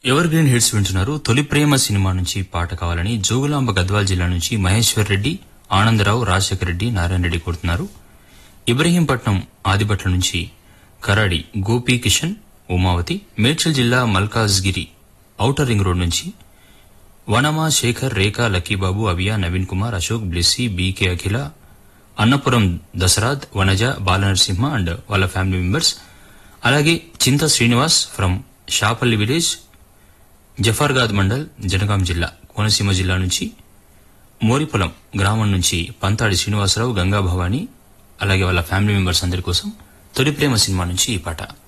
ever green hits వింటున్నారు తొలి ప్రేమ cinema నుంచి పాట కావాలని జోగులాంబ గద్వాల్ జిల్లా నుంచి మహేశ్వర్ రెడ్డి ఆనందరావు రాజశేఖర్ రెడ్డి నారాయణ రెడ్డి కోరుతున్నారు ఇబ్రహీంపట్నం ఆదిబట్ల నుంచి కరాడి గోపీ కిషన్ ఉమావతి మేడ్చల్ జిల్లా మల్కాజ్గిరి ఔటర్ రింగ్ రోడ్ నుంచి వనమా శేఖర్ రేఖ లక్కీబాబు అవియా నవీన్ కుమార్ అశోక్ బ్లెస్సీ బీకే అఖిల అన్నపురం దసరాద్ వనజ బాలనరసింహ అండ్ వాళ్ళ ఫ్యామిలీ మెంబర్స్ అలాగే చింత శ్రీనివాస్ ఫ్రమ్ షాపల్లి విలేజ్ జఫర్గాద్ మండల్ జనగాం జిల్లా కోనసీమ జిల్లా నుంచి మోరిపొలం గ్రామం నుంచి పంతాడి శ్రీనివాసరావు గంగా భవాని అలాగే వాళ్ళ ఫ్యామిలీ మెంబర్స్ అందరి కోసం తొలి ప్రేమ సినిమా నుంచి ఈ పాట